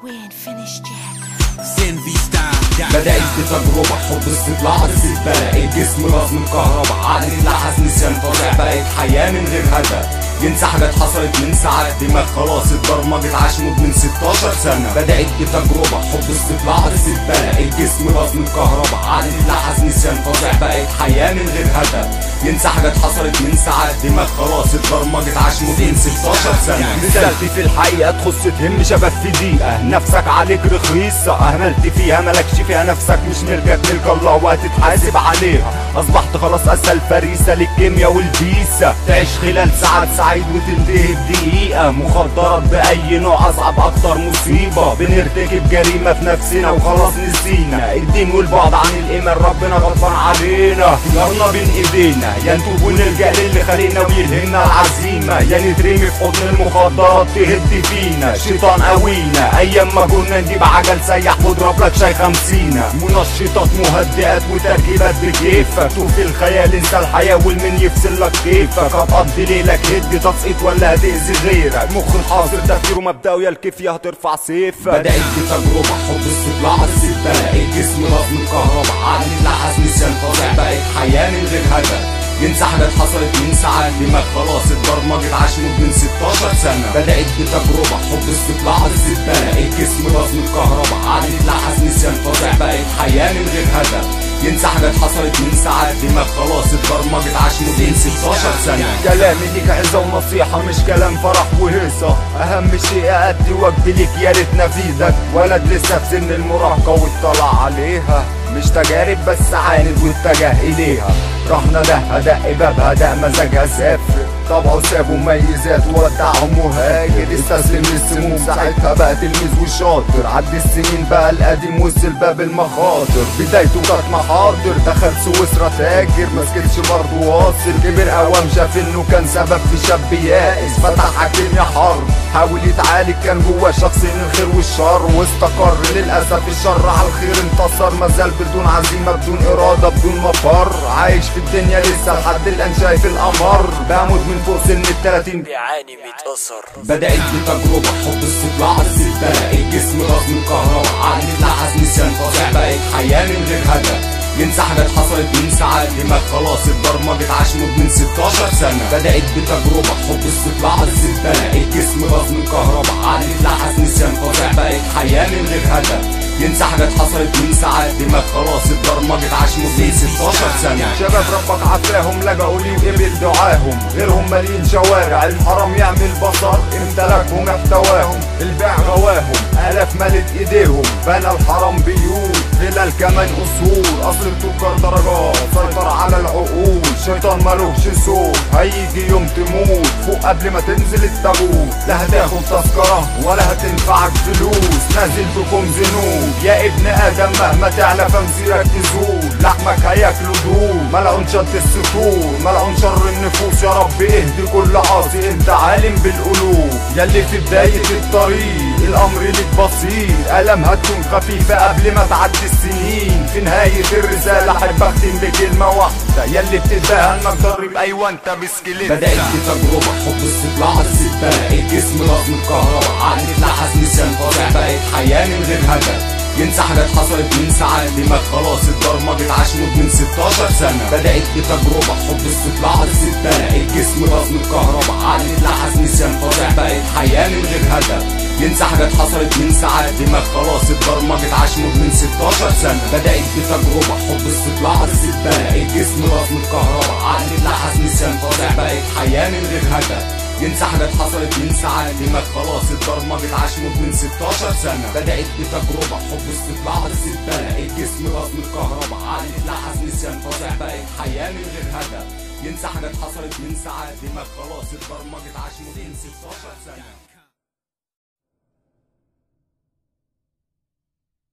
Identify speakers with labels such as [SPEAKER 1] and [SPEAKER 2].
[SPEAKER 1] We ain't finished yet.
[SPEAKER 2] بدأت بتجربة حب استطلاع الزبالة الجسم رزم الكهرباء عقل اتلحس نسيان فظيع بقت حياة من غير هدف ينسى حاجات حصلت من ساعات دماغ خلاص اتبرمجت عاش من 16 سنة بدأت بتجربة حب استطلاع الزبالة الجسم رزم الكهرباء عقل اتلحس نسيان فظيع بقت حياة من غير هدف ينسى حاجات حصلت من ساعات دماغ خلاص اتبرمجت عاش من 16 سنة
[SPEAKER 3] رسالتي في الحقيقة تخص تهم شباب في دقيقة نفسك عليك رخيصة أهملت فيها ملكش فيها نفسك مش ملكك ملك الله وهتتحاسب عليها أصبحت خلاص أسهل فريسة للكيمياء والبيسة تعيش خلال ساعات سعيد وتنتهي بدقيقة مخدرات بأي نوع أصعب أكتر مصيبة بنرتكب جريمة في نفسنا وخلاص نسينا الدين والبعد عن الإيمان ربنا غضبان علينا نارنا بين إيدينا يا نتوب ونلجأ للي خلينا ويلهمنا العزيمة يا نترمي في حضن المخدرات تهد فينا شيطان قوينا أيام ما كنا نجيب عجل سيح واضرب لك شاي خمسينة منشطات مهدئات وتركيبات بكيفك توفي الخيال انسى الحياة والمن يفصل لك كيفك هتقضي ليلك هدي تسقيط ولا هتأذي غيرك مخ الحاضر تفكيره مبدأه يا الكيف يا هترفع سيفك
[SPEAKER 2] بدأت بتجربة حب استطلاع الزبالة الجسم رغم الكهرباء عقل اتلحس نسيان فظيع بقت حياة من غير هدف ينسى حاجات حصلت من ساعات دماغ خلاص اتبرمجت عاش من 16 سنة بدأت بتجربة حب استطلاع الزبالة الجسم رغم الكهرباء عقل اتلحس نسيان فظيع بقت حياة من غير هدف ينسى حاجات حصلت من ساعات دماغ خلاص اتبرمجت عاش من 16 سنة
[SPEAKER 3] كلامي ليك عزة ونصيحة مش كلام فرح وهيصة أهم شيء أدي واجبي ليك يا ريت نفيدك ولد لسه في سن المراهقة واطلع عليها مش تجارب بس عاند واتجه إليها رحنا ده دق بابها ده مزاجها سافر طبعه سابوا مميزات ودعهم مهاجر استسلم للسموم ساعتها بقى تلميذ وشاطر عدي السنين بقى القديم وصل باب المخاطر بدايته كانت محاضر دخل سويسرا تاجر مسكتش برضه واصل كبر قوام شاف انه كان سبب في شاب يائس فتح حكيم يا حرب حاول يتعالج كان جواه شخصين الخير والشر واستقر للاسف الشر على الخير انتصر مازال بدون عزيمه بدون اراده بدون مفر عايش في الدنيا لسه لحد الان شايف القمر بموت من فوق سن التلاتين
[SPEAKER 4] بيعاني متأثر
[SPEAKER 2] بدأت بتجربة حب استطلاع الزبالة الجسم رغم الكهرباء عقل اتلحس نسيان فظيع بقت حياة من غير هدف ينسى حاجات حصلت من ساعات دماغ خلاص اتبرمجت عاش من 16 سنة بدأت بتجربة حب استطلاع الزبالة الجسم رغم الكهرباء عقل اتلحس نسيان فظيع بقت حياة من غير هدف ينسى حاجات حصلت من ساعات دماغ خلاص اتبرمجت عاش من 16 سنة
[SPEAKER 3] شباب ربك عافاهم لجأوا لي وقبل دعاهم غيرهم مالين شوارع الحرام يعمل بصر امتلكهم احتواهم البيع غواهم آلاف مالت ايديهم بنى الحرام بيوت فلل كمان اصول اصل التجار درجات سيطر على العقول شيطان ملوش صوت هيجي يوم تموت فوق قبل ما تنزل التابوت لا هتاخد تذكرة ولا هتنفعك فلوس نازل بكم ذنوب يا ابن ادم مهما تعلى فمسيرك تزول لحمك هياكلوا دول ملعون شد السطور ملعون شر النفوس يا رب اهدي كل عاصي انت عالم بالقلوب ياللي في بداية الطريق الامر ليك بسيط الم هتكون خفيفة قبل ما تعدي السنين في نهاية الرسالة احب اختم بكلمة واحدة ياللي بتدعي انك ضرب ايوه انت بسكليت
[SPEAKER 2] بدأت بتجربة حب استطلاع الزبالة الجسم رغم الكهرباء عقل اتلحس نسيان فظيع بقت حياة من غير هدف ينسى حاجات حصلت من ساعات دماغ خلاص اتبرمجت عاش من 16 سنة بدأت بتجربة حب استطلاع الزبالة الجسم رغم الكهرباء عقل اتلحس نسيان فظيع بقت حياة من غير هدف ينسى حاجات حصلت من ساعات دماغ خلاص اتبرمجت عاش من 16 سنة بدأت بتجربة حب استطلاع الزبالة الجسم رغم الكهرباء عقل اتلحس نسيان فظيع بقت حياة من غير هدف ينسى حاجات حصلت من ساعات دماغ خلاص اتبرمجت عاش من 16 سنة بدأت بتجربة حب استطلاع الزبالة الجسم رغم الكهرباء عقل اتلحس نسيان فظيع بقت حياة من غير هدف ينسى حاجات حصلت من ساعات دماغ خلاص اتبرمجت عاش من 16 سنة